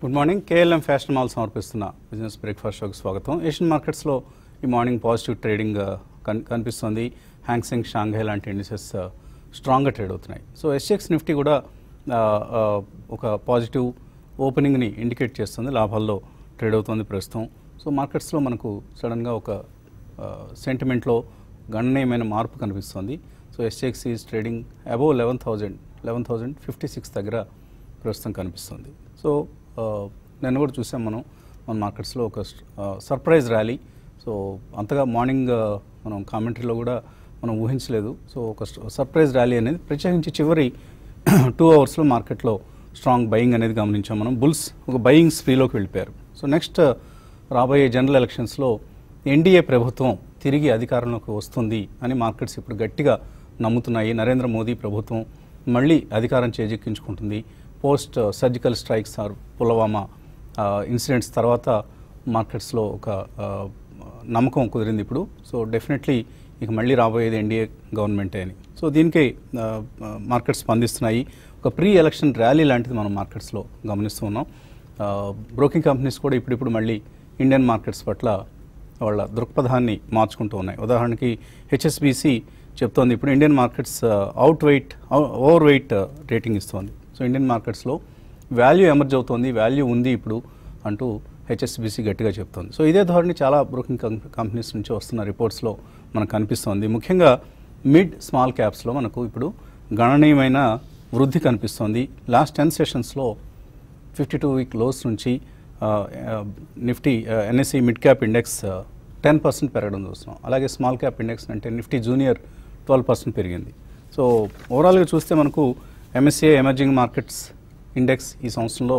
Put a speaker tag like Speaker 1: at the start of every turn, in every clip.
Speaker 1: Good morning KLM fashion mall సమర్పిస్తున్న business breakfast షోకి స్వాగతం ఏషియన్ మార్కెట్స్లో ఈ మార్నింగ్ పాజిటివ్ ట్రేడింగ్ ఆ, కన్ కనిపిస్తుంది హ్యాంగ్సెంగ్ షాంఘై లాంటి ఇండిసెస్ స్ట్రాంగ్గా ట్రేడ్ అవుతున్నాయి సో ఎస్ఎక్స్ నిఫ్టీ కూడా ఆ, ఆ, ఒక పాజిటివ్ ఓపెనింగ్ని ఇండికేట్ చేస్తుంది లాభాల్లో ట్రేడ్ అవుతుంది ప్రస్తుతం సో మార్కెట్స్లో మనకు సడన్గా ఒక సెంటిమెంట్లో గణనీయమైన మార్పు కనిపిస్తుంది so SX is trading above eleven thousand eleven thousand fifty six దగ్గర ప్రస్తుతం కనిపిస్తుంది సో ఆ, నేను కూడా చూసాం మనం మన మార్కెట్స్లో ఒక సర్ప్రైజ్ ర్యాలీ సో అంతగా మార్నింగ్ ఆ, మనం కామెంటరీలో కూడా మనం ఊహించలేదు సో ఒక సర్ప్రైజ్ ర్యాలీ అనేది ప్రత్యేకించి చివరి టూ అవర్స్లో మార్కెట్లో స్ట్రాంగ్ బయింగ్ అనేది గమనించాం మనం బుల్స్ ఒక బయింగ్ స్ప్రీలోకి వెళ్ళిపోయారు సో నెక్స్ట్ రాబోయే జనరల్ ఎలక్షన్స్లో ఎన్డీఏ ప్రభుత్వం తిరిగి అధికారంలోకి వస్తుంది అని మార్కెట్స్ ఇప్పుడు గట్టిగా నమ్ముతున్నాయి నరేంద్ర మోదీ ప్రభుత్వం మళ్ళీ అధికారం చేజెక్కించుకుంటుంది post surgical strikes or Pulwama incidents తర్వాత మార్కెట్స్లో ఒక ఆ, నమ్మకం కుదిరింది ఇప్పుడు సో డెఫినెట్లీ ఇక మళ్ళీ రాబోయేది ఎన్డీఏ గవర్నమెంటే అని సో దీనికి ఆ, ఆ, మార్కెట్స్ స్పందిస్తున్నాయి ఒక ప్రీ ఎలక్షన్ ర్యాలీ లాంటిది మనం మార్కెట్స్లో గమనిస్తూ ఉన్నాం ఆ, బ్రోకింగ్ కంపెనీస్ కూడా ఇప్పుడిప్పుడు మళ్ళీ ఇండియన్ మార్కెట్స్ పట్ల వాళ్ళ దృక్పథాన్ని మార్చుకుంటూ ఉన్నాయి ఉదాహరణకి హెచ్ఎస్బిసి చెప్తోంది ఇప్పుడు Indian markets out weight over weight rating ఇస్తోంది సో ఇండియన్ మార్కెట్స్లో వాల్యూ ఎమర్జ్ అవుతోంది వాల్యూ ఉంది ఇప్పుడు అంటూ హెచ్ఎస్బిసి గట్టిగా చెప్తోంది సో ఇదే ధోరణి చాలా బ్రోకింగ్ కం- కంపెనీస్ నుంచి వస్తున్న రిపోర్ట్స్లో మనకు కనిపిస్తోంది ముఖ్యంగా మిడ్ స్మాల్ క్యాప్స్లో మనకు ఇప్పుడు గణనీయమైన వృద్ధి కనిపిస్తోంది లాస్ట్ టెన్ సెషన్స్లో ఫిఫ్టీ టూ వీక్ లోస్ నుంచి ఆ, ఆ, Nifty NSC mid cap index ten percent పెరగడం చూస్తున్నాం అలాగే స్మాల్ క్యాప్ ఇండెక్స్ అంటే నిఫ్టీ జూనియర్ ట్వెల్వ్ పర్సెంట్ పెరిగింది సో ఓవరాల్గా చూస్తే మనకు ఎంఎస్సిఐ ఎమర్జింగ్ మార్కెట్స్ ఇండెక్స్ ఈ సంవత్సరంలో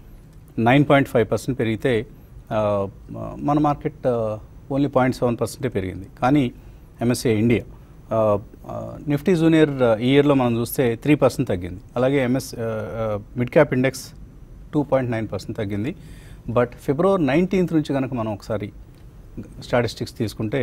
Speaker 1: నైన్ పాయింట్ ఫైవ్ పర్సెంట్ పెరిగితే ఆ, మన మార్కెట్ ఓన్లీ పాయింట్ సెవెన్ పర్సెంటే పెరిగింది కానీ ఎంఎస్సిఐ ఇండియా ఆ, ఆ, నిఫ్టీ జూనియర్ ఆ, ఈ ఇయర్లో మనం చూస్తే త్రీ పర్సెంట్ తగ్గింది అలాగే ఎంఎస్ ఆ, ఆ, mid cap index two point nine percent తగ్గింది బట్ ఫిబ్రవరి నైన్టీన్త్ నుంచి కనుక మనం ఒకసారి స్టాటిస్టిక్స్ తీసుకుంటే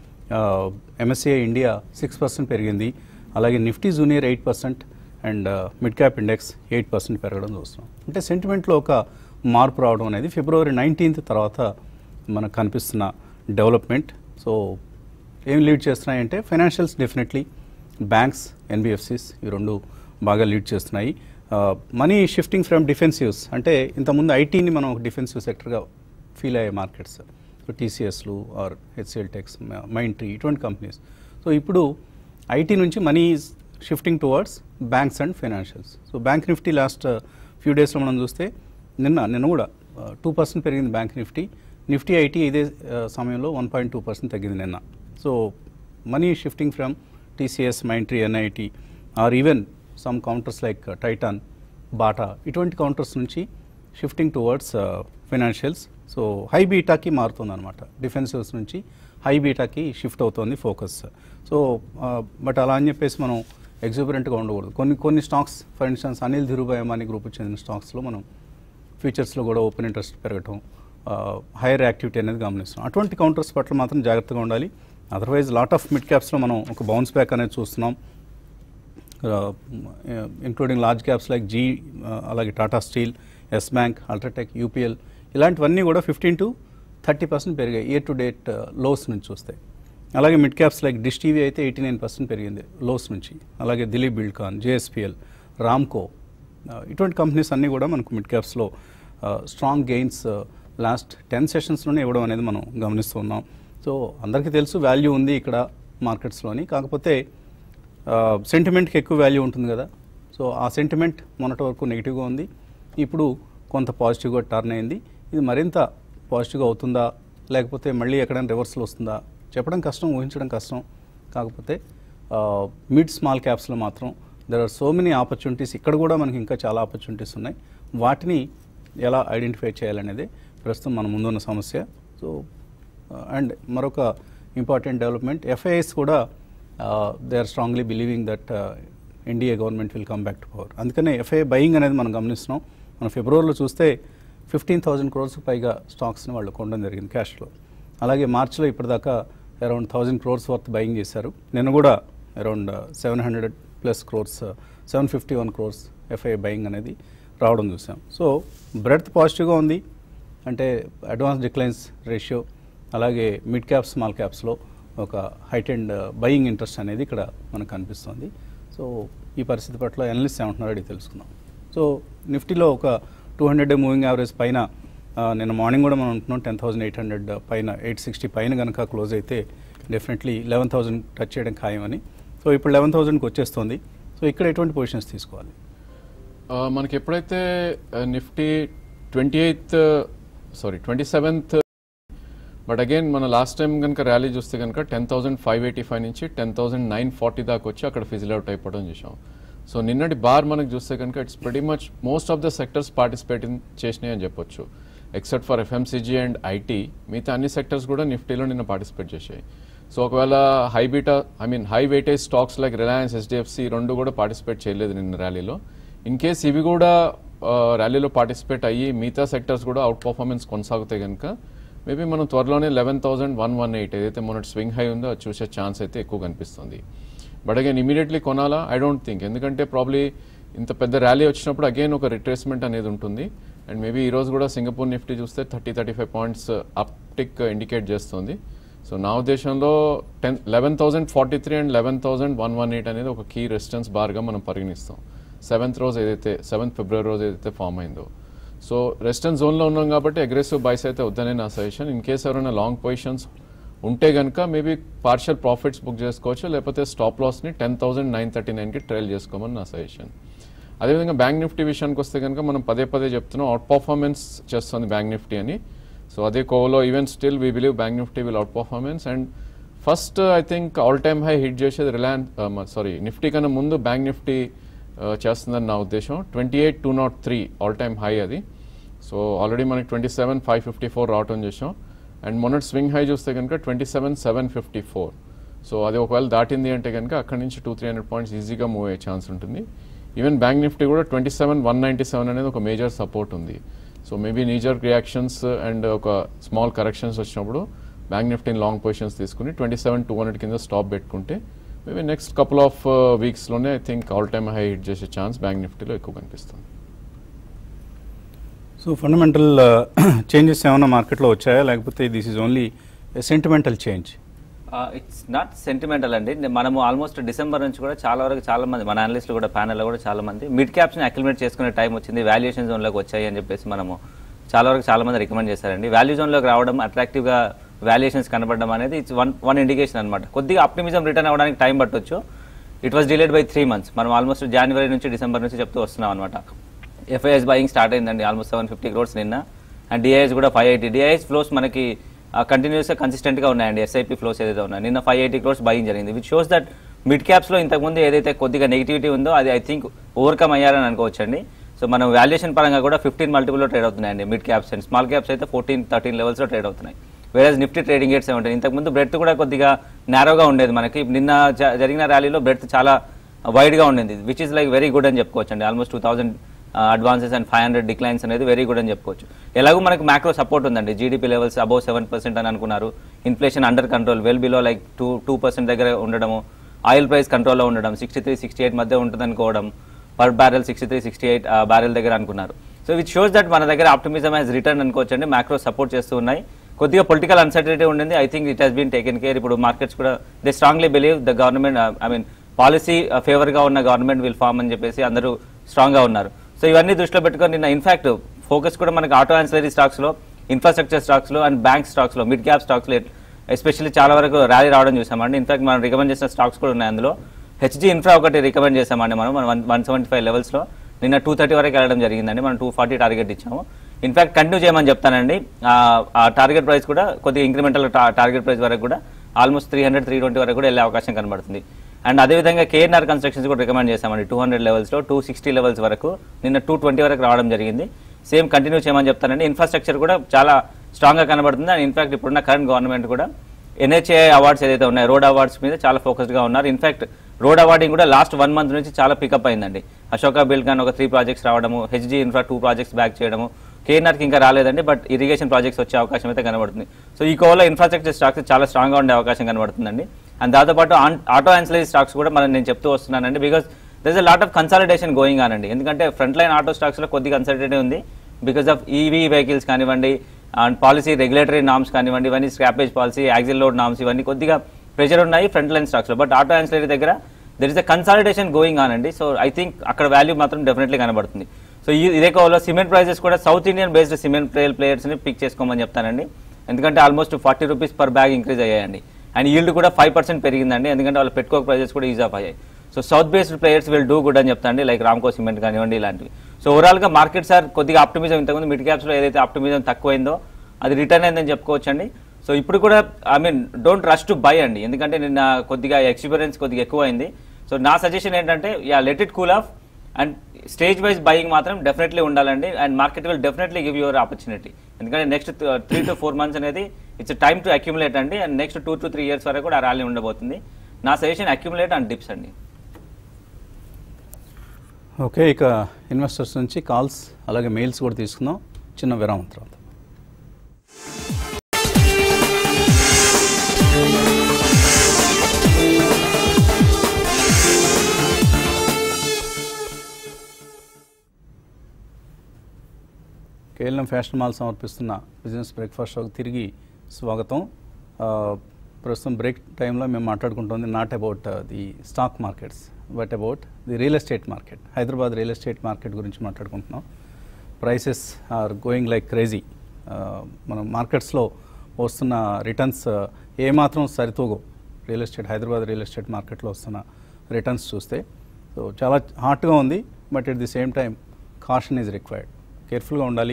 Speaker 1: ఎంఎస్సిఐ ఇండియా సిక్స్ పర్సెంట్ పెరిగింది అలాగే Nifty junior eight percent and mid cap index eight percent పెరగడం చూస్తున్నాం అంటే సెంటిమెంట్లో ఒక మార్పు రావడం అనేది ఫిబ్రవరి నైన్టీన్త్ తర్వాత మనకు కనిపిస్తున్న డెవలప్మెంట్ సో ఏం లీడ్ చేస్తున్నాయంటే ఫైనాన్షియల్స్ డెఫినెట్లీ బ్యాంక్స్ ఎన్బిఎఫ్సిస్ ఈ రెండు బాగా లీడ్ చేస్తున్నాయి మనీ షిఫ్టింగ్ ఫ్రమ్ డిఫెన్సివ్స్ అంటే ఇంతకుముందు ఐటీని మనం ఒక డిఫెన్సివ్ సెక్టర్గా ఫీల్ అయ్యే మార్కెట్స్ సో టీసీఎస్లు or HCL techs mind tree ఇటువంటి కంపెనీస్ సో ఇప్పుడు ఐటీ నుంచి money is shifting towards banks and financials so bank Nifty last few డేస్లో మనం చూస్తే నిన్న నిన్న కూడా టూ పర్సెంట్ పెరిగింది బ్యాంక్ నిఫ్టీ నిఫ్టీ ఐటీ ఇదే uh, సమయంలో వన్ పాయింట్ టూ పర్సెంట్ తగ్గింది నిన్న so money shifting from TCS Mindtree NIT or even some counters like Titan Bata ఇటువంటి కౌంటర్స్ నుంచి shifting towards financials so high బీటాకి మారుతుంది అనమాట డిఫెన్సివ్స్ నుంచి హై బీటాకి షిఫ్ట్ అవుతుంది ఫోకస్ సో బట్ అలా అని చెప్పేసి మనం ఎగ్జిబరెంట్గా ఉండకూడదు కొన్ని కొన్ని stocks for instance Anil Dhirubhai Ambani గ్రూప్కి చెందిన స్టాక్స్లో మనం ఫ్యూచర్స్లో కూడా ఓపెన్ ఇంట్రెస్ట్ పెరగటం హైయర్ యాక్టివిటీ అనేది గమనిస్తున్నాం అటువంటి కౌంటర్స్ పట్ల మాత్రం జాగ్రత్తగా ఉండాలి అదర్వైజ్ లాట్ ఆఫ్ మిడ్ క్యాప్స్లో మనం ఒక బౌన్స్ బ్యాక్ అనేది చూస్తున్నాం including large caps like Zee అలాగే టాటా స్టీల్ ఎస్ బ్యాంక్ అల్ట్రాటెక్ యూపీఎల్ ఇలాంటివన్నీ కూడా ఫిఫ్టీన్ టు థర్టీ పర్సెంట్ పెరిగాయి ఇయర్ టు డేట్ లోస్ నుంచి చూస్తే అలాగే mid caps like Dish TV అయితే ఎయిటీ నైన్ పర్సెంట్ పెరిగింది లోస్ నుంచి అలాగే దిలీప్ బిల్డ్కాన్ జేఎస్పిఎల్ రామ్కో ఇటువంటి కంపెనీస్ అన్నీ కూడా మనకు మిడ్ క్యాప్స్లో స్ట్రాంగ్ గెయిన్స్ లాస్ట్ టెన్ సెషన్స్లోనే ఇవ్వడం అనేది మనం గమనిస్తూ ఉన్నాం సో అందరికీ తెలుసు వాల్యూ ఉంది ఇక్కడ మార్కెట్స్లోని కాకపోతే సెంటిమెంట్కి ఎక్కువ వాల్యూ ఉంటుంది కదా సో ఆ సెంటిమెంట్ మొన్నటి వరకు నెగిటివ్గా ఉంది ఇప్పుడు కొంత పాజిటివ్గా టర్న్ అయింది ఇది మరింత పాజిటివ్గా అవుతుందా లేకపోతే మళ్ళీ ఎక్కడైనా రివర్సల్ వస్తుందా చెప్పడం కష్టం ఊహించడం కష్టం కాకపోతే మిడ్ స్మాల్ క్యాప్స్లో మాత్రం there are so many opportunities ఇక్కడ కూడా మనకి ఇంకా చాలా ఆపర్చునిటీస్ ఉన్నాయి వాటిని ఎలా ఐడెంటిఫై చేయాలనేది ప్రస్తుతం మన ముందున్న సమస్య సో అండ్ మరొక ఇంపార్టెంట్ డెవలప్మెంట్ ఎఫ్ఐఎస్ కూడా they are strongly believing that NDA government will come back to power అందుకనే ఎఫ్ఐ బయింగ్ అనేది మనం గమనిస్తున్నాం మనం ఫిబ్రవరిలో చూస్తే ఫిఫ్టీన్ థౌసండ్ క్రోర్స్ పైగా స్టాక్స్ని వాళ్ళు కొనడం జరిగింది క్యాష్లో అలాగే మార్చిలో ఇప్పటిదాకా around thousand crores worth buying చేశారు నిన్న కూడా around seven hundred plus crores seven fifty one crores FI buying అనేది రావడం చూసాం సో బ్రెడ్త్ పాజిటివ్గా ఉంది అంటే అడ్వాన్స్ డిక్లైన్స్ రేషియో అలాగే మిడ్ క్యాప్స్ స్మాల్ క్యాప్స్లో ఒక హైట్ అండ్ బయింగ్ ఇంట్రెస్ట్ అనేది ఇక్కడ మనకు కనిపిస్తుంది సో ఈ పరిస్థితి పట్ల ఎనలిస్ట్ ఏమంటున్నారో అడిగి తెలుసుకుందాం సో నిఫ్టీలో ఒక టూ హండ్రెడ్ మూవింగ్ యావరేజ్ పైన ఆ, నిన్న మార్నింగ్ కూడా మనం ఉంటున్నాం టెన్ థౌసండ్ ఎయిట్ హండ్రెడ్ పైన ఎయిట్ సిక్స్టీ పైన కనుక క్లోజ్ అయితే డెఫినెట్లీ లెవెన్ థౌసండ్ టచ్ చేయడం ఖాయమని సో ఇప్పుడు లెవెన్ థౌసండ్కి వచ్చేస్తుంది సో ఇక్కడ ఎటువంటి పొజిషన్స్ తీసుకోవాలి
Speaker 2: ఆ, మనకి ఎప్పుడైతే Nifty twenty eighth sorry twenty seventh but again మన లాస్ట్ టైం కనుక ర్యాలీ చూస్తే కనుక ten thousand five eighty five నుంచి టెన్ థౌసండ్ నైన్ ఫార్టీ దాకా వచ్చి అక్కడ ఫిజిల్ అవుట్ అయిపోవడం చూసాం సో నిన్నటి బార్ మనకు చూస్తే కనుక it's very much most of the sectors participate చేసినాయి అని చెప్పొచ్చు except for FMCG and IT మిగతా అన్ని సెక్టర్స్ కూడా నిఫ్టీలో నిన్న పార్టిసిపేట్ చేశాయి సో ఒకవేళ high beta I mean high weightage stocks like Reliance HDFC రెండు కూడా పార్టిసిపేట్ చేయలేదు నిన్న ర్యాలీలో ఇన్ కేస్ ఇవి కూడా ఆ, ర్యాలీలో పార్టిసిపేట్ అయ్యి మిగతా సెక్టర్స్ కూడా అవుట్ పర్ఫార్మెన్స్ కొనసాగితే కనుక మేబీ మనం త్వరలోనే eleven thousand one one eight ఏదైతే మొన్నటి స్వింగ్ హై ఉందో అది చూసే ఛాన్స్ అయితే ఎక్కువ కనిపిస్తుంది బట్ అగైన్ ఇమీడియట్లీ కొనాలా ఐ డోంట్ థింక్ ఎందుకంటే ప్రాబ్లీ ఇంత పెద్ద ర్యాలీ వచ్చినప్పుడు అగైన్ ఒక రిట్రేస్మెంట్ అనేది ఉంటుంది అండ్ మేబీ ఈ రోజు కూడా సింగపూర్ నిఫ్టీ చూస్తే thirty thirty five points uptick indicate చేస్తుంది సో నా ఉద్దేశంలో ten eleven thousand forty three and eleven thousand one one eight అనేది ఒక కీ రెసిస్టెన్స్ బార్గా మనం పరిగణిస్తాం సెవెంత్ రోజు ఏదైతే సెవెంత్ ఫిబ్రవరి రోజు ఏదైతే ఫామ్ అయిందో సో రెసిస్టెన్స్ జోన్లో ఉన్నాం కాబట్టి అగ్రెసివ్ బైస్ అయితే వద్దనే నా సజెషన్ ఇన్ కేస్ ఎవరైనా లాంగ్ పొజిషన్స్ ఉంటే కనుక మేబీ పార్షియల్ ప్రాఫిట్స్ బుక్ చేసుకోవచ్చు లేకపోతే స్టాప్ లాస్ని టెన్ థౌసండ్ నైన్ థర్టీ నైన్కి ట్రైల్ చేసుకోమని నా సజెషన్ అదేవిధంగా బ్యాంక్ నిఫ్టీ విషయానికి వస్తే కనుక మనం పదే పదే చెప్తున్నాం అవుట్ పర్ఫార్మెన్స్ చేస్తుంది బ్యాంక్ నిఫ్టీ అని సో అదే కోవలో even still we believe bank Nifty will outperformance and first I think all time high hit చేసేది రిలయన్స్ సారీ నిఫ్టీ కన్నా ముందు బ్యాంక్ నిఫ్టీ చేస్తుందని నా ఉద్దేశం twenty eight two not three all time high అది so already మనకి twenty seven five fifty four రావటం చేసాం అండ్ మొన్నటి స్వింగ్ హై చూస్తే కనుక twenty seven seven fifty four so అది ఒకవేళ దాటింది అంటే కనుక అక్కడి నుంచి టూ త్రీ హండ్రెడ్ పాయింట్స్ ఈజీగా మూవ్ అయ్యే ఛాన్స్ ఉంటుంది ఈవెన్ బ్యాంక్ నిఫ్టీ కూడా twenty seven one ninety seven అనేది ఒక మేజర్ సపోర్ట్ ఉంది so maybe knee jerk reactions and ఒక స్మాల్ కరెక్షన్స్ వచ్చినప్పుడు బ్యాంక్ నిఫ్టీని లాంగ్ పొజిషన్స్ తీసుకుని ట్వంటీ సెవెన్ టూ హండ్రెడ్ కింద స్టాప్ పెట్టుకుంటే మేబీ నెక్స్ట్ కపుల్ ఆఫ్ వీక్స్లోనే I think all time high hit చేసే ఛాన్స్ బ్యాంక్ నిఫ్టీలో ఎక్కువ కనిపిస్తుంది
Speaker 1: సో ఫండమెంటల్ చేంజెస్ ఏమైనా మార్కెట్లో వచ్చాయా లేకపోతే this is only sentimental change
Speaker 3: it's not sentimental అండి నే- మనము ఆల్మోస్ట్ డిసెంబర్ నుంచి కూడా చాలా వరకు చాలా మంది మన అనలిస్టులు కూడా ప్యానల్లో కూడా చాలా మంది మిడ్ క్యాప్స్ని అక్యుమిలేట్ చేసుకునే టైం వచ్చింది వాల్యుయేషన్ జోన్లోకి వచ్చాయి అని చెప్పేసి మనము చాలా వరకు చాలా మంది రికమెండ్ చేశారండి వాల్యూ జోన్లోకి రావడం అట్రాక్టివ్గా వాల్యుయేషన్స్ కనబడడం అనేది ఇట్స్ వన్ వన్ ఇండికేషన్ అనమాట కొద్దిగా ఆప్టిమిజం రిటర్న్ అవ్వడానికి టైం పట్టొచ్చు it was delayed by three months మనం ఆల్మోస్ట్ జనవరి నుంచి డిసెంబర్ నుంచి చెప్తూ వస్తున్నాం అనమాట ఎఫ్ఐఎస్ బయింగ్ స్టార్ట్ అయిందండి ఆల్మోస్ట్ సెవెన్ ఫిఫ్టీ క్రోర్స్ నిన్న అండ్ డిఐఎస్ కూడా ఫైవ్ ఎయిటీ డిఐఎస్ ఫ్లోస్ మనకి కంటిన్యూస్గా కన్సిస్టెంట్గా ఉన్నాయండి ఎస్ఐపి ఫ్లోస్ ఏదైతే ఉన్నాయి నిన్న ఫైవ్ ఎయిటీ క్రోర్స్ బయింగ్ జరిగింది విచ్ షోస్ దట్ మిడ్ క్యాప్స్లో ఇంతకుముందు ఏదైతే కొద్దిగా నెగిటివిటీ ఉందో అది ఐ థింక్ ఓవర్కమ్ అయ్యారని అనుకోవచ్చండి సో మనం వాల్యుయేషన్ పరంగా కూడా ఫిఫ్టీన్ మల్టిపుల్లో ట్రేడ్ అవుతున్నాయండి mid caps and small caps అయితే ఫోర్టీన్ థర్టీన్ లెవెల్స్లో ట్రేడ్ అవుతున్నాయి వేరే నిఫ్టీ ట్రేడింగ్ ఎయిట్ సెవెంటీన్ ఇంతకుముందు బ్రెడ్ కూడా కొద్దిగా నేరోగా ఉండేది మనకి నిన్న జ- జరిగిన ర్యాలీలో బ్రెడ్ చాలా వైడ్గా ఉండింది which is like very good అని చెప్పుకోవచ్చు అండి almost two thousand advances and five hundred declines అనేది వెరీ గుడ్ అని చెప్పుకోవచ్చు ఎలాగో మనకు మ్యాక్రో సపోర్ట్ ఉందండి GDP levels above seven percent అని అనుకున్నారు inflation under control well below like two two percent దగ్గర ఉండడము ఆయిల్ ప్రైస్ కంట్రోల్లో ఉండడం సిక్స్టీ త్రీ సిక్స్టీ ఎయిట్ మధ్య ఉంటుంది అనుకోవడం per barrel sixty three sixty eight barrel దగ్గర అనుకున్నారు సో విచ్ షోస్ దట్ మన దగ్గర ఆప్టిమిజం హ్యాస్ రిటర్న్ అనుకోవచ్చు అండి మ్యాక్రో సపోర్ట్ చేస్తూ ఉన్నాయి కొద్దిగా పొలిటికల్ అన్సర్టనిటీ ఉండింది I think it has been taken care ఇప్పుడు మార్కెట్స్ కూడా they strongly believe the government I mean policy ఫేవర్గా ఉన్న గవర్నమెంట్ విల్ ఫార్మ్ అని చెప్పేసి అందరూ స్ట్రాంగ్గా ఉన్నారు సో ఇవన్నీ దృష్టిలో పెట్టుకొని నిన్న ఇన్ఫాక్ట్ ఫోకస్ కూడా మనకి ఆటో ఆన్సిలరీ స్టాక్స్లో ఇన్ఫ్రాస్ట్రక్చర్ స్టాక్స్లో అండ్ బ్యాంక్ స్టాక్స్లో మిడ్ క్యాప్ స్టాక్స్లో ఎస్పెషల్లీ చాలా వరకు ర్యాలీ రావడం చూసామండి ఇన్ఫాక్ట్ మనం రికమెండ్ చేసిన స్టాక్స్ కూడా ఉన్నాయి అందులో హెచ్జీ ఇన్ఫ్రా ఒకటి రికమెండ్ చేసామండి మనం మనం వన్ వన్ సెవెంటీ ఫైవ్ లెవెల్స్లో నిన్న టూ థర్టీ వరకు వెళ్ళడం జరిగిందండి మనం టూ ఫార్టీ టార్గెట్ ఇచ్చాము ఇన్ఫాక్ట్ కంటిన్యూ చేయమని చెప్తానండి ఆ- ఆ టార్గెట్ ప్రైస్ కూడా కొద్దిగా ఇంక్రిమెంటల్ టార్గెట్ ప్రైస్ వరకు కూడా almost three hundred three twenty వరకు కూడా వెళ్ళే అవకాశం కనబడుతుంది అండ్ అదేవిధంగా కేఎన్ఆర్ కన్స్ట్రక్షన్స్ కూడా రికమెండ్ చేశామండి టూ హండ్రెడ్ లెవెల్స్లో టూ సిక్స్టీ లెవెల్స్ వరకు నిన్న టూ ట్వంటీ వరకు రావడం జరిగింది సేమ్ కంటిన్యూ చేయమని చెప్తానండి ఇన్ఫ్రాస్ట్రక్చర్ కూడా చాలా స్ట్రాంగ్గా కనబడుతుంది అండ్ ఇన్ఫాక్ట్ ఇప్పుడున్న కరెంట్ గవర్నమెంట్ కూడా ఎన్హెచ్ఏ అవార్డ్స్ ఏదైతే ఉన్నాయో రోడ్ అవార్డ్స్ మీద చాలా ఫోకస్డ్గా ఉన్నారు ఇన్ఫాక్ట్ రోడ్ అవార్డింగ్ కూడా లాస్ట్ వన్ మంత్ నుంచి చాలా పికప్ అయిందండి అశోక బిల్ కానీ ఒక త్రీ ప్రాజెక్ట్స్ రావడము HG infra two projects back చేయడము కేఎన్ఆర్కి ఇంకా రాలేదండి బట్ ఇరిగేషన్ ప్రాజెక్ట్స్ వచ్చే అవకాశం అయితే కనబడుతుంది సో ఈ కోవలో ఇన్ఫ్రాస్ట్రక్చర్ స్టాక్స్ చాలా స్ట్రాంగ్గా ఉండే అవకాశం కనబడుతుందండి అండ్ దాంతోపాటు ఆన్- ఆటో ఆన్సిలరీ స్టాక్స్ కూడా మనం నేను చెప్తూ వస్తున్నానండి because there is lot of consolidation going on అండి ఎందుకంటే ఫ్రంట్ లైన్ ఆటో స్టాక్స్ లో కొద్దిగా కన్సల్టేటివ్ ఉంది బికాస్ ఆఫ్ ఈవీ వెహికల్స్ కానివ్వండి అండ్ పాలసీ రెగ్యులేటరీ నామ్స్ కానివ్వండి ఇవన్నీ scrappage policy axle load norms ఇవన్నీ కొద్దిగా ప్రెషర్ ఉన్నాయి ఫ్రంట్ లైన్ స్టాక్స్ లో బట్ ఆటో యాన్సిలరీ దగ్గర there is a consolidation going on అండి సో ఐ థింక్ అక్కడ వాల్యూ మాత్రం డెఫినెట్లీ కనబడుతుంది సో ఈ ఇదే కోవలో సిమెంట్ ప్రైసెస్ కూడా south Indian based cement player ప్లేయర్స్ని పిక్ చేసుకోమని చెప్తానండి ఎందుకంటే almost forty rupees per bag increase అయ్యాయండి అండ్ ఈల్డ్ కూడా ఫైవ్ పర్సెంట్ పెరిగిందండి ఎందుకంటే వాళ్ళు పెట్టుకో ప్రైజెస్ కూడా ఈజ్ ఆఫ్ అయ్యాయి so south based players will do good అని చెప్తాండి లైక్ రామ్కో సిమెంట్ కానివ్వండి ఇలాంటివి సో ఓవరాల్గా మార్కెట్ సార్ కొద్దిగా ఆప్టిమిజం ఇంతకుముందు మిడ్ క్యాప్స్లో ఏదైతే ఆప్టిమిజం తక్కువైందో అది రిటర్న్ అయిందని చెప్పుకోవచ్చండి సో ఇప్పుడు కూడా I mean don't rush to buy అండి ఎందుకంటే నిన్న కొద్దిగా ఎక్స్పీరియన్స్ కొద్దిగా ఎక్కువ అయింది సో నా సజెషన్ ఏంటంటే yeah let it cool off and stage wise buying మాత్రం డెఫినెట్లీ ఉండాలండి and market will definitely give your opportunity ఎందుకంటే next three to four months అనేది ఇట్స్ టైమ్ టు అక్యుములేట్ అండి and next two to three years వరకు కూడా ఆ rally ఉండబోతుంది నా సజెషన్ అక్యుములేట్ అండ్ డిప్స్ అండి
Speaker 1: ఓకే ఇక ఇన్వెస్టర్స్ నుంచి కాల్స్ అలాగే మెయిల్స్ కూడా తీసుకుందాం చిన్న విరామం తర్వాత కేఎల్ఎం ఫ్యాషన్ మాల్ సమర్పిస్తున్న బిజినెస్ బ్రేక్ఫాస్ట్ షోకి తిరిగి స్వాగతం ఆ, ప్రస్తుతం బ్రేక్ టైంలో మేము మాట్లాడుకుంటుంది not about the stock markets but about the real estate market Hyderabad real estate market గురించి మాట్లాడుకుంటున్నాం prices are going like crazy మనం మార్కెట్స్లో వస్తున్న రిటర్న్స్ ఏమాత్రం సరితూగో real estate Hyderabad real estate మార్కెట్లో వస్తున్న రిటర్న్స్ చూస్తే సో చాలా హాట్గా ఉంది but at the same time caution is required కేర్ఫుల్గా ఉండాలి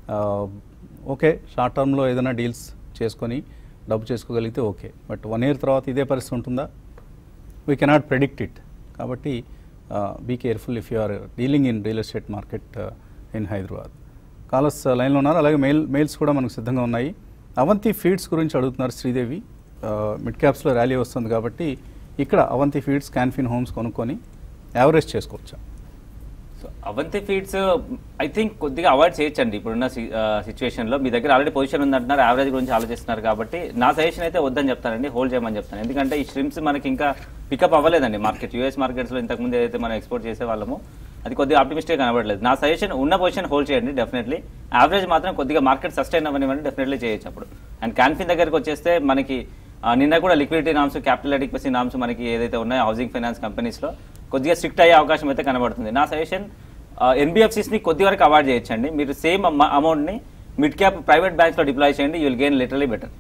Speaker 1: ఓకే షార్ట్ టర్మ్లో ఏదైనా డీల్స్ చేసుకొని డబ్బు చేసుకోగలిగితే ఓకే బట్ వన్ ఇయర్ తర్వాత ఇదే పరిస్థితి ఉంటుందా వీ కెనాట్ ప్రెడిక్ట్ ఇట్ కాబట్టి be careful if you are dealing in real estate market in Hyderabad callers లైన్లో ఉన్నారు అలాగే మెయిల్ మెయిల్స్ కూడా మనకు సిద్ధంగా ఉన్నాయి అవంతి ఫీడ్స్ గురించి అడుగుతున్నారు శ్రీదేవి మిడ్ క్యాప్స్లో ర్యాలీ వస్తుంది కాబట్టి ఇక్కడ అవంతి ఫీడ్స్ క్యాన్ఫిన్ హోమ్స్ కొనుక్కొని యావరేజ్ చేసుకోవచ్చా
Speaker 3: so Avanti Feeds I think కొద్దిగా అవాయిడ్ చేయొచ్చండి ఇప్పుడున్న సిచ్యువేషన్లో మీ దగ్గర ఆల్రెడీ పొజిషన్ ఉందంటున్నారు యావరేజ్ గురించి ఆలోచిస్తున్నారు కాబట్టి నా సజెషన్ అయితే వద్దని చెప్తానండి హోల్డ్ చేయమని చెప్తాను ఎందుకంటే ఈ స్ట్రిమ్స్ మనకి ఇంకా పికప్ అవ్వలేదండి మార్కెట్ యూఎస్ మార్కెట్స్లో ఇంతకుముందు ఏదైతే మనం ఎక్స్పోర్ట్ చేసే వాళ్ళము అది కొద్దిగా ఆప్టిమిస్టిక్ కనబడలేదు నా సజెషన్ ఉన్న పొజిషన్ హోల్డ్ చేయండి డెఫినెట్లీ యావరేజ్ మాత్రం కొద్దిగా మార్కెట్ సస్టైన్ అవ్వనివ్వండి డెఫినెట్లీ చేయొచ్చు అప్పుడు అండ్ క్యాన్ఫిన్ దగ్గరికి వచ్చేస్తే మనకి ఆ, నిన్న కూడా liquidity norms capital adequacy norms మనకి ఏదైతే ఉన్నాయో హౌసింగ్ ఫైనాన్స్ కంపెనీస్లో కొద్దిగా స్ట్రిక్ట్ అయ్యే అవకాశం అయితే కనబడుతుంది నా సజెషన్ ఎన్బిఎఫ్సిస్ని కొద్ది వరకు అవాయిడ్ చేయొచ్చండి మీరు సేమ్ అమౌంట్ని మిడ్ క్యాప్ ప్రైవేట్ బ్యాంక్స్లో డిప్లాయ్ చేయండి you will gain literally better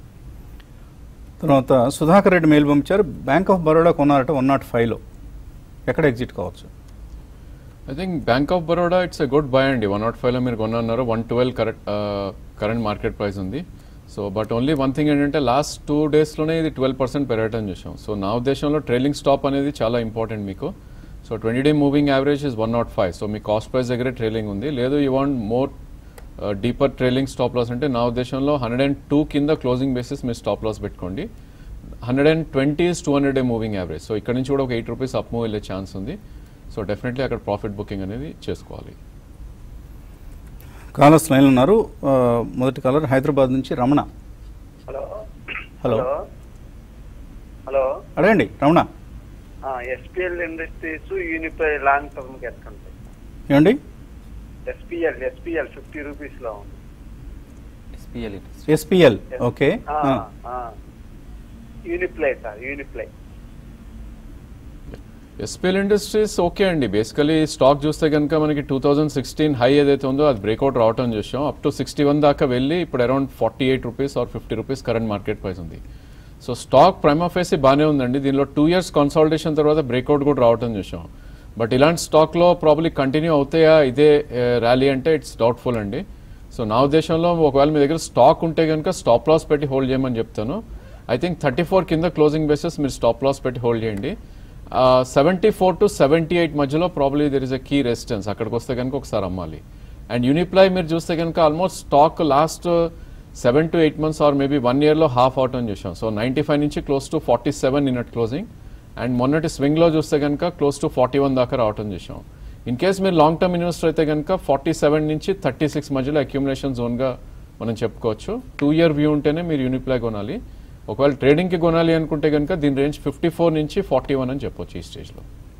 Speaker 1: తర్వాత సుధాకర్ రెడ్డి మెయిల్ పంపించారు బ్యాంక్ ఆఫ్ బరోడా కొన్నారట వన్ నాట్ ఫైవ్లో ఎక్కడ ఎగ్జిట్ కావచ్చు
Speaker 2: I think Bank of Baroda it's a good buy అండి వన్ నాట్ ఫైవ్లో మీరు కొన్నారు one twelve correct current market price ఉంది so but only one thing ఏంటంటే లాస్ట్ టూ డేస్లోనే ఇది ట్వెల్వ్ పర్సెంట్ పెరగటం చూసాం సో నా ఉద్దేశంలో ట్రైలింగ్ స్టాప్ అనేది చాలా ఇంపార్టెంట్ మీకు so twenty day moving average is one not five so మీ కాస్ట్ ప్రైస్ దగ్గరే ట్రైలింగ్ ఉంది లేదు you want more deeper trailing stop loss అంటే నా ఉద్దేశంలో హండ్రెడ్ అండ్ టూ కింద క్లోజింగ్ బేసిస్ మీరు స్టాప్ లాస్ పెట్టుకోండి hundred and twenty is two hundred day moving average so ఇక్కడ నుంచి కూడా ఒక ఎయిట్ రూపీస్ అప్ మూవ్ వెళ్ళే ఛాన్స్ ఉంది సో డెఫినెట్లీ అక్కడ ప్రాఫిట్ బుకింగ్ అనేది చేసుకోవాలి
Speaker 1: కాలర్స్ లైన్లో ఉన్నారు ఆ, మొదటి కాలర్ హైదరాబాద్ నుంచి రమణ
Speaker 4: హలో
Speaker 1: హలో
Speaker 4: హలో
Speaker 1: అడగండి Ramana
Speaker 4: SPL Industries Uniply long term కి ఎత్తుకుంటాయి
Speaker 1: ఏమండి
Speaker 4: ఎస్పిఎల్ ఎస్పిఎల్ ఫిఫ్టీ రూపీస్ లో ఉంది
Speaker 3: SPL
Speaker 1: SPL okay
Speaker 4: Uniply sir Uniply
Speaker 2: SPL Industries okay అండి బేసికలీ స్టాక్ చూస్తే కనుక మనకి టూ థౌజండ్ సిక్స్టీన్ హై ఏదైతే ఉందో అది బ్రేక్అవుట్ రావటం చూసాం అప్ టు సిక్స్టీ వన్ దాకా వెళ్ళి ఇప్పుడు around forty eight rupees or fifty rupees current market price ఉంది సో స్టాక్ ప్రైమాఫేసి బాగానే ఉందండి దీనిలో టూ ఇయర్స్ కన్సాలిడేషన్ తర్వాత బ్రేక్అవుట్ కూడా రావటం చూసాం బట్ ఇలాంటి స్టాక్లో ప్రాబ్లీ కంటిన్యూ అవుతాయా ఇదే ర్యాలీ అంటే ఇట్స్ డౌట్ఫుల్ అండి సో నా ఉద్దేశంలో ఒకవేళ మీ దగ్గర స్టాక్ ఉంటే కనుక స్టాప్ లాస్ పెట్టి హోల్డ్ చేయమని చెప్తాను ఐ థింక్ థర్టీ ఫోర్ కింద క్లోజింగ్ బేసిస్ మీరు స్టాప్ లాస్ పెట్టి హోల్డ్ చేయండి seventy four to seventy eight మధ్యలో probably there is a key resistance అక్కడికి వస్తే కనుక ఒకసారి అమ్మాలి అండ్ యూనిప్లై మీరు చూస్తే కనుక almost stock last seven to eight months or maybe one ఇయర్లో హాఫ్ అవుట్ అని చూసాం సో నైంటీ ఫైవ్ నుంచి క్లోజ్ టు ఫార్టీ సెవెన్ ఇన్నట్ క్లోజింగ్ అండ్ మొన్నటి స్వింగ్లో చూస్తే కనుక క్లోజ్ టు ఫార్టీ వన్ దాకా రావటం చూసాం ఇన్ కేస్ మీరు లాంగ్ టర్మ్ ఇన్వెస్టర్ అయితే కనుక ఫార్టీ సెవెన్ నుంచి థర్టీ సిక్స్ మధ్యలో అక్యుములేషన్ జోన్గా మనం చెప్పుకోవచ్చు టూ ఇయర్ వ్యూ ఉంటేనే మీరు యూనిప్లై కొనాలి ఒకవేళ ట్రేడింగ్కి కొనాలి అనుకుంటే కనుక దీని రేంజ్ ఫిఫ్టీ ఫోర్ నుంచి ఫార్టీ వన్ అని చెప్పొచ్చు ఈ స్టేజ్లో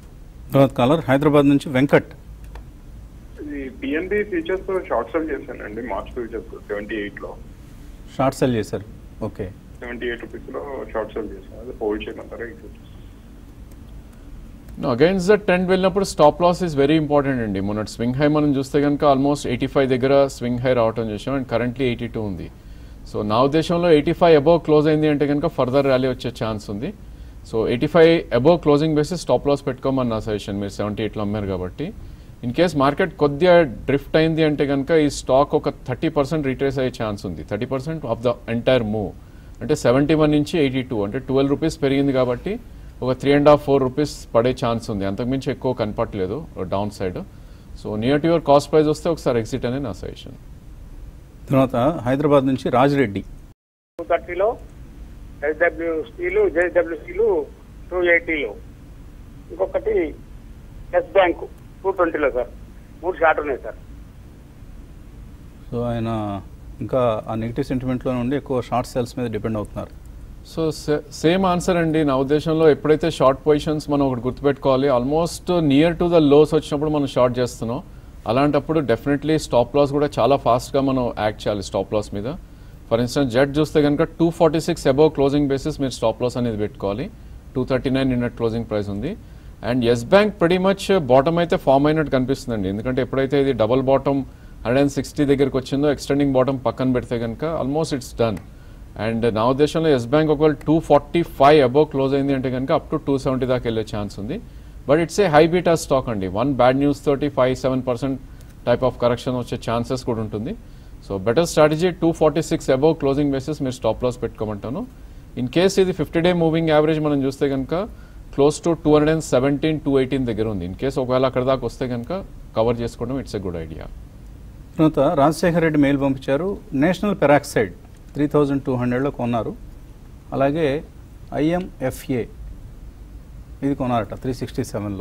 Speaker 1: తర్వాత కాలర్ హైదరాబాద్ నుంచి వెంకట్
Speaker 5: ఇది పిఎన్బి ఫీచర్స్ షార్ట్ సెల్ చేశానండి మార్చ్ ఫ్యూచర్స్ సెవెంటీ ఎయిట్ లో
Speaker 1: షార్ట్ సెల్ చేశారు ఓకే
Speaker 5: సెవెంటీ ఎయిట్ రూపీస్ లో షార్ట్ సెల్ చేశాను అది హోల్డ్ చేయమంటారా ఈ futures?
Speaker 2: అగైన్స్ ద ట్రెండ్ వెళ్ళినప్పుడు stop loss is very important అండి మొన్న స్వింగ్ హై మనం చూస్తే కనుక ఆల్మోస్ట్ ఎయిటీ ఫైవ్ దగ్గర స్వింగ్ హై రావటం చేసాం అండ్ కరెంట్లీ ఎయిటీ టూ ఉంది సో నా ఉద్దేశంలో ఎయిటీ ఫైవ్ అబౌవ్ క్లోజ్ అయింది అంటే కనుక ఫర్దర్ ర్యాలీ వచ్చే ఛాన్స్ ఉంది so eighty five above closing basis stop loss పెట్టుకోమని నా సజెషన్ మీరు సెవెంటీ ఎయిట్లో అమ్మారు కాబట్టి ఇన్ కేస్ మార్కెట్ కొద్దిగా డ్రిఫ్ట్ అయింది అంటే కనుక ఈ స్టాక్ ఒక థర్టీ పర్సెంట్ రిట్రేస్ అయ్యే ఛాన్స్ ఉంది thirty percent of the entire move అంటే సెవెంటీ వన్ నుంచి ఎయిటీ టూ అంటే ట్వెల్వ్ రూపీస్ పెరిగింది కాబట్టి ఒక three and half four rupees పడే ఛాన్స్ ఉంది అంతకుమించి ఎక్కువ కనపట్లేదు downside so near to your cost price వస్తే ఒకసారి ఎగ్జిట్ అనే నా సజెషన్
Speaker 1: తర్వాత హైదరాబాద్ నుంచి రాజిరెడ్డి
Speaker 6: టూ థర్టీలో SW steel JW steel two ఎయిటీలో ఇంకొకటి ఎస్ బ్యాంకు టూ ట్వంటీలో సార్ మూడు షార్ట్ ఉన్నాయి సార్
Speaker 1: సో ఆయన ఇంకా ఆ నెగిటివ్ సెంటిమెంట్లో నుండి ఎక్కువ షార్ట్ సేల్స్ మీద డిపెండ్ అవుతున్నారు
Speaker 2: సో సేమ్ ఆన్సర్ అండి నా ఉద్దేశంలో ఎప్పుడైతే షార్ట్ పొజిషన్స్ మనం ఒకటి గుర్తుపెట్టుకోవాలి almost near to the lows వచ్చినప్పుడు మనం షార్ట్ చేస్తున్నాం అలాంటప్పుడు డెఫినెట్లీ స్టాప్ లాస్ కూడా చాలా ఫాస్ట్గా మనం యాక్ట్ చేయాలి స్టాప్ లాస్ మీద ఫర్ ఇన్స్టెన్స్ జెడ్ చూస్తే కనుక two forty six above closing basis మీరు స్టాప్ లాస్ అనేది పెట్టుకోవాలి టూ థర్టీ నైన్ నిన్నట్ క్లోజింగ్ ప్రైస్ ఉంది and Yes Bank pretty much bottom అయితే ఫామ్ అయినట్టు కనిపిస్తుందండి ఎందుకంటే ఎప్పుడైతే ఇది double bottom hundred and sixty దగ్గరికి వచ్చిందో ఎక్స్టెండింగ్ బాటమ్ పక్కన పెడితే కనుక ఆల్మోస్ట్ ఇట్స్ డన్ అండ్ నా ఉద్దేశంలో ఎస్ బ్యాంక్ ఒకవేళ two forty five above close అయింది అంటే కనుక అప్ టు టూ సెవెంటీ దాకా వెళ్ళే ఛాన్స్ ఉంది but it's a high beta stock అండి వన్ బ్యాడ్ న్యూస్ తోటి five seven percent type of correction వచ్చే ఛాన్సెస్ కూడా ఉంటుంది so better strategy two forty six above closing basis మీరు స్టాప్ లాస్ పెట్టుకోమంటాను ఇన్ కేస్ ఇది ఫిఫ్టీ డే మూవింగ్ యావరేజ్ మనం చూస్తే కనుక close to two hundred and seventeen to eighteen దగ్గర ఉంది ఇన్ కేస్ ఒకవేళ అక్కడ దాకా వస్తే కనుక కవర్ చేసుకోవడం ఇట్స్ ఎ గుడ్ ఐడియా
Speaker 1: తర్వాత రాజశేఖర రెడ్డి మెయిల్ పంపించారు National Peroxide three thousand two హండ్రెడ్లో కొన్నారు అలాగే ఐఎంఎఫ్ఏ ఇది కొన్నారట త్రీ సిక్స్టీ సెవెన్లో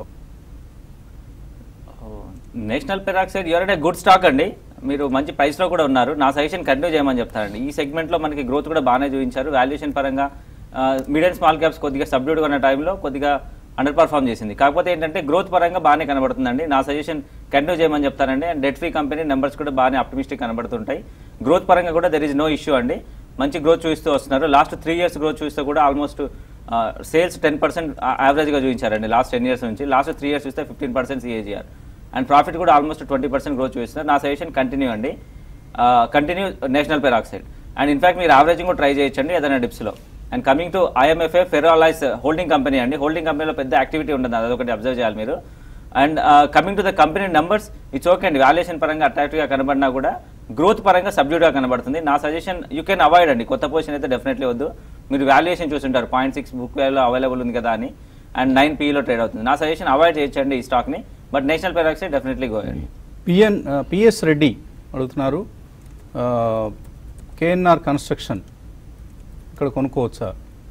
Speaker 3: National Peroxide you're a good stock అండి మీరు మంచి ప్రైస్లో కూడా ఉన్నారు నా సజెషన్ కంటిన్యూ చేయమని చెప్తానండి ఈ సెగ్మెంట్లో మనకి గ్రోత్ కూడా బాగానే చూపించారు వాల్యుయేషన్ పరంగా మీడియం స్మాల్ క్యాప్స్ కొద్దిగా సబ్డ్యూడ్గా ఉన్న టైంలో కొద్దిగా అండర్ పర్ఫామ్ చేసింది కాకపోతే ఏంటంటే గ్రోత్ పరంగా బాగానే కనబడుతుందండి నా సజెషన్ కంటిన్యూ చేయమని చెప్తానండి and debt free company numbers కూడా బాగానే ఆప్టిమిస్టిక్ కనబడుతుంటాయి గ్రోత్ పరంగా కూడా దెర్ ఇస్ నో ఇష్యూ అండి మంచి గ్రోత్ చూపిస్తూ వస్తున్నారు లాస్ట్ త్రీ ఇయర్స్ గ్రోత్ చూస్తే కూడా ఆల్మోస్ట్ సేల్స్ టెన్ పర్సెంట్ యావరేజ్గా చూపించారండి లాస్ట్ టెన్ ఇయర్స్ నుంచి లాస్ట్ త్రీ ఇయర్స్ చూస్తే fifteen percent CAGR and profit కూడా ఆల్మోస్ట్ ట్వంటీ పర్సెంట్ గ్రోత్ చూపిస్తున్నారు నా సజెషన్ కంటిన్యూ అండి continue National Peroxide and in fact మీరు యావరేజింగ్ కూడా ట్రై చేయొచ్చండి ఏదైనా డిప్స్లో and coming to IMFA ferro alloys holding company అండి హోల్డింగ్ కంపెనీలో పెద్ద యాక్టివిటీ ఉంటుంది అదొకటి అబ్జర్వ్ చేయాలి మీరు and coming to the company numbers it's okay అండి వాల్యుయేషన్ పరంగా అట్రాక్టివ్గా కనబడినా కూడా గ్రోత్ పరంగా సబ్డ్యూట్గా కనబడుతుంది నా సజెషన్ యూ కెన్ అవాయిడ్ అండి కొత్త పొజిషన్ అయితే డెఫినెట్లీ వద్దు మీరు వాల్యుయేషన్ చూసుంటారు పాయింట్ సిక్స్ బుక్ వేలో అవైలబుల్ ఉంది కదా అని అండ్ నైన్ పీలో ట్రేడ్ అవుతుంది నా సజెషన్ అవాయిడ్ చేయొచ్చండి ఈ స్టాక్ని బట్ నేషనల్ పెరాక్సైడ్ డెఫినెట్లీ గోయండి
Speaker 1: పిఎన్ పిఎస్ రెడ్డి అడుగుతున్నారు కేఎన్ఆర్ కన్స్ట్రక్షన్ ఇక్కడ కొనుక్కోవచ్చా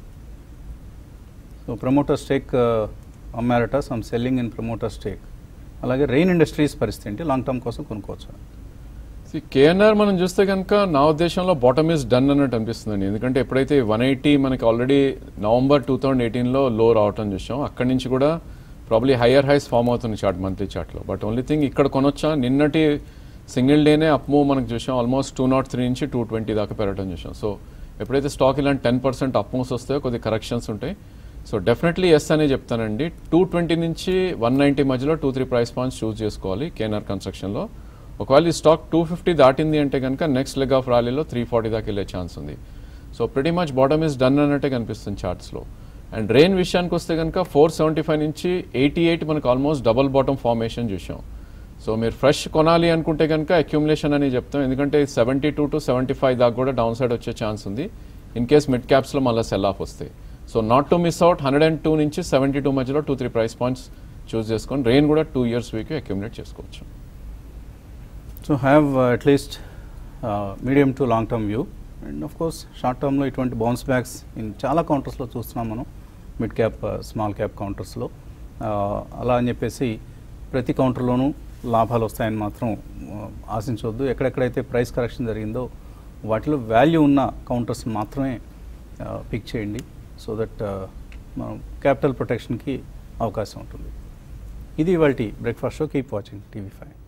Speaker 1: సో ప్రమోటర్ స్టేక్ అమ్మారట some selling in promoter stake అలాగే రెయిన్ ఇండస్ట్రీస్ పరిస్థితి ఏంటి లాంగ్ టర్మ్ కోసం కొనుక్కోవచ్చా
Speaker 2: కేఎన్ఆర్ మనం చూస్తే కనుక నా ఉద్దేశంలో బాటమ్ ఇస్ డన్ అన్నట్టు అనిపిస్తుందండి ఎందుకంటే ఎప్పుడైతే వన్ ఎయిటీ మనకి ఆల్రెడీ నవంబర్ టూ థౌజండ్ ఎయిటీన్లో లో రావటం చూసాం అక్కడి నుంచి కూడా ప్రాబ్లీ హయ్యర్ హైస్ ఫామ్ అవుతుంది చార్ట్ మంత్లీ చార్ట్లో బట్ ఓన్లీ థింగ్ ఇక్కడ కొనొచ్చా నిన్నటి సింగిల్ డేనే అప్ మూవ్ మనకు చూసాం ఆల్మోస్ట్ టూ నాట్ త్రీ నుంచి టూ ట్వంటీ దాకా పెరగడం చూసాం సో ఎప్పుడైతే స్టాక్ ఇలాంటి టెన్ పర్సెంట్ అప్ మూవ్స్ వస్తాయో కొద్ది కరెక్షన్స్ ఉంటాయి సో డెఫినెట్లీ ఎస్ అనే చెప్తానండి టూ ట్వంటీ నుంచి వన్ నైంటీ మధ్యలో two three price points choose చేసుకోవాలి కేఎన్ఆర్ కన్స్ట్రక్షన్లో ఒకవేళ ఈ స్టాక్ టూ ఫిఫ్టీ దాటింది అంటే కనుక నెక్స్ట్ లెగ్ ఆఫ్ ర్యాలీలో త్రీ ఫార్టీ దాకా వెళ్ళే ఛాన్స్ ఉంది so pretty much bottom is done అన్నట్టే కనిపిస్తుంది చార్ట్స్లో అండ్ రెయిన్ విషయానికి వస్తే కనుక ఫోర్ సెవెంటీ ఫైవ్ నుంచి ఎయిటీ ఎయిట్ మనకు ఆల్మోస్ట్ డబల్ బాటమ్ ఫార్మేషన్ చూసాం సో మీరు ఫ్రెష్ కొనాలి అనుకుంటే కనుక అక్యుములేషన్ అని చెప్తాం ఎందుకంటే seventy two to seventy five దాకా కూడా డౌన్ సైడ్ వచ్చే ఛాన్స్ ఉంది ఇన్ కేస్ మిడ్ క్యాప్స్లో మళ్ళీ సెల్ ఆఫ్ వస్తాయి so not to miss out hundred and two నుంచి సెవెంటీ టూ మధ్యలో two three price points choose చేసుకొని రెయిన్ కూడా టూ ఇయర్స్ వీక్ అక్యుములేట్ చేసుకోవచ్చు
Speaker 1: so have at least medium to long term view and of course short టర్మ్లో ఇటువంటి bounce backs in చాలా కౌంటర్స్లో చూస్తున్నాం మనం మిడ్ క్యాప్ స్మాల్ క్యాప్ కౌంటర్స్లో అలా అని చెప్పేసి ప్రతి కౌంటర్లోనూ లాభాలు వస్తాయని మాత్రం ఆ, ఆశించవద్దు ఎక్కడెక్కడైతే ప్రైస్ కరెక్షన్ జరిగిందో వాటిలో వాల్యూ ఉన్న కౌంటర్స్ మాత్రమే పిక్ చేయండి సో దట్ మనం క్యాపిటల్ ప్రొటెక్షన్కి అవకాశం ఉంటుంది ఇది ఇవాళ breakfast show keep watching TV five